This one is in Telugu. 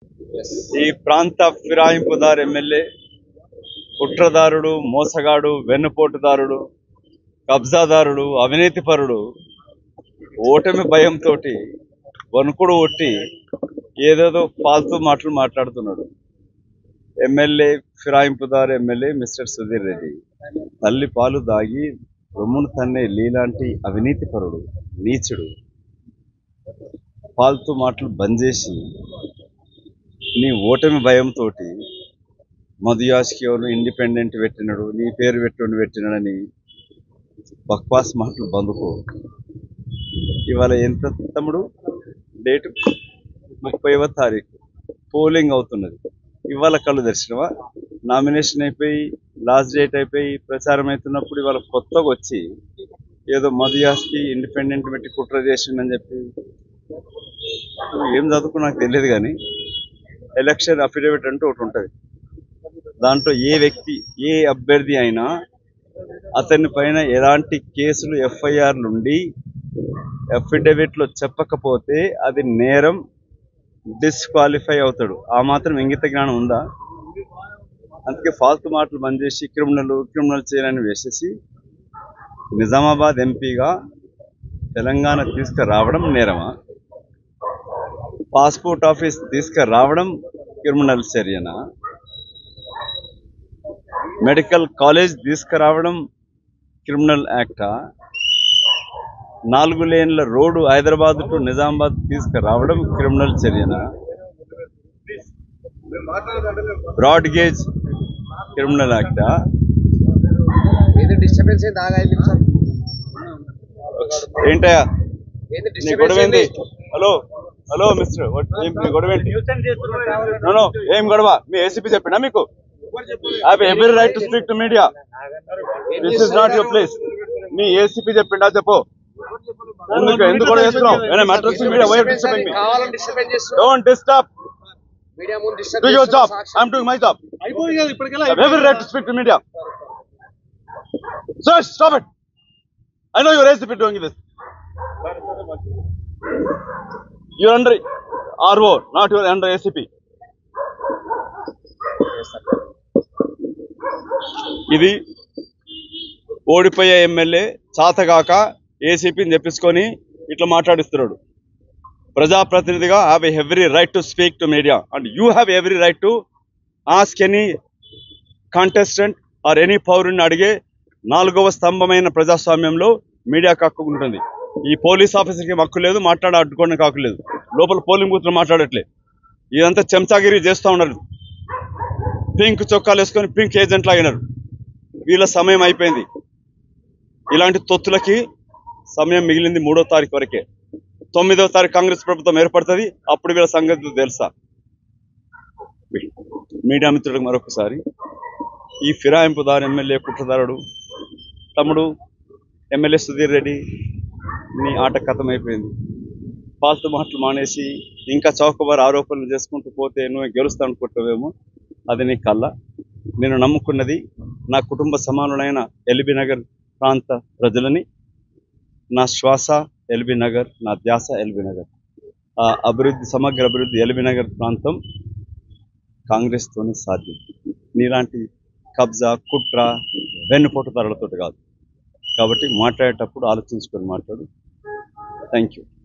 ఈ ప్రాంత ఫిరాయింపుదారు ఎమ్మెల్యే కుట్రదారుడు మోసగాడు వెన్నుపోటుదారుడు కబ్జాదారుడు అవినీతిపరుడు ఓటమి భయంతో వణుకుడు ఒట్టి ఏదేదో ఫాల్తూ మాటలు మాట్లాడుతున్నాడు ఎమ్మెల్యే ఫిరాయింపుదారు ఎమ్మెల్యే మిస్టర్ సుధీర్ రెడ్డి తల్లి పాలు దాగి రొమ్మును తన్నే లీలాంటి అవినీతిపరుడు నీచుడు ఫాల్తూ మాటలు బంద్ చేసి నీ ఓటమి భయంతో మధుయాస్కి ఎవరు ఇండిపెండెంట్ పెట్టినాడు నీ పేరు పెట్టుని పెట్టినాడని బక్వాస్ మాటలు బందుకో ఇవాళ ఎంత తమ్ముడు డేటు ముప్పైవ తారీఖు పోలింగ్ అవుతున్నది ఇవాళ కళ్ళు దర్శనమా నామినేషన్ అయిపోయి లాస్ట్ డేట్ అయిపోయి ప్రచారం అవుతున్నప్పుడు ఇవాళ కొత్తగా వచ్చి ఏదో మధుయాస్కి ఇండిపెండెంట్ పెట్టి కుట్ర చేసిండని చెప్పి నువ్వు ఏం చదువుకో నాకు తెలియదు కానీ ఎలక్షన్ అఫిడవిట్ అంటూ ఒకటి ఉంటుంది దాంట్లో ఏ వ్యక్తి ఏ అభ్యర్థి అయినా అతని పైన ఎలాంటి కేసులు ఎఫ్ఐఆర్లు ఉండి అఫిడవిట్లో చెప్పకపోతే అది నేరం డిస్క్వాలిఫై అవుతాడు ఆ మాత్రం ఇంగిత జ్ఞానం ఉందా అందుకే ఫాల్తు మాటలు బంద్ చేసి క్రిమినల్ క్రిమినల్ చేయాలని వేసేసి నిజామాబాద్ ఎంపీగా తెలంగాణ తీసుకురావడం నేరమా పాస్పోర్ట్ ఆఫీస్ తీసుకురావడం క్రిమినల్ చర్యనా మెడికల్ కాలేజ్ తీసుకురావడం క్రిమినల్ యాక్టా నాలుగు లేన్ల రోడ్డు హైదరాబాద్ టు నిజామాబాద్ తీసుకురావడం క్రిమినల్ చర్యనా బ్రాడ్ గేజ్ క్రిమినల్ యాక్టా ఏది డిస్టర్బెన్స్ అయింది ఆగా ఐదు నిమిషాలు ఏంటయ్యా ఏది నీ గొడవ డిస్టర్బెన్స్ ఏంది అయింది హలో హలో మిస్టర్ ఏం నీ గొడవ ఏంటి No, no, ఏం గొడవ మీ ఏసీపీ చెప్పినా మీకు have every right to speak to media this is not your place మీ ఏసీపీ చెప్పిండా చెప్పు ఎందుకు ఎందుకు గొడవ చేస్తున్నావు ఏమైనా మ్యాటర్స్ మీడియా వై డిస్టర్బింగ్ మీ కావాలని డిస్టర్బెన్స్ చేస్తున్నావు డోంట్ డిస్టర్బ్ మీడియా ముందు do disturb your job I'm doing my job every right to speak to media so stop it I know your ACP doing this your under RO not your under ACP ఇది ఓడిపోయే ఎమ్మెల్యే చాతగాక ఏసీపీని తెప్పించుకొని ఇట్లా మాట్లాడిస్తున్నాడు ప్రజాప్రతినిధిగా have every right to speak to media and you have every right to ask any contestant or any పౌరుని అడిగే నాలుగవ స్తంభమైన ప్రజాస్వామ్యంలో మీడియాకు హక్కు ఉంటుంది ఈ పోలీస్ ఆఫీసర్కి హక్కు లేదు మాట్లాడ అడ్డుకోవడానికి హక్కు లేదు లోపల పోలింగ్ బూత్లో మాట్లాడట్లే ఇదంతా చెంచాగిరి చేస్తూ ఉన్నారు పింక్ చొక్కాలు వేసుకొని పింక్ ఏజెంట్లు అయినారు వీళ్ళ సమయం అయిపోయింది ఇలాంటి తొత్తులకి సమయం మిగిలింది మూడో తారీఖు వరకే తొమ్మిదో తారీఖు కాంగ్రెస్ ప్రభుత్వం ఏర్పడుతుంది అప్పుడు వీళ్ళ సంగతి తెలుసా మీడియా మిత్రులకు మరొకసారి ఈ ఫిరాయింపుదారు ఎమ్మెల్యే కుట్రదారుడు తమ్ముడు ఎమ్మెల్యే సుధీర్ రెడ్డి నీ ఆట కథం అయిపోయింది ఫాల్తు మాటలు మానేసి ఇంకా చౌకబారు ఆరోపణలు చేసుకుంటూ పోతే నువ్వు గెలుస్తా అనుకుంటావేమో అది నీ కళ్ళ నేను నమ్ముకున్నది నా కుటుంబ సమానులైన ఎల్బీ నగర్ ప్రాంత ప్రజలని నా శ్వాస ఎల్బీ నగర్ నా ధ్యాస ఎల్బీ నగర్ ఆ అభివృద్ధి సమగ్ర అభివృద్ధి ఎల్బీ నగర్ ప్రాంతం కాంగ్రెస్తోనే సాధ్యం నీలాంటి కబ్జా కుట్ర వెన్నుపోటు తరలతో కాదు కాబట్టి మాట్లాడేటప్పుడు ఆలోచించుకొని మాట్లాడు థ్యాంక్ యూ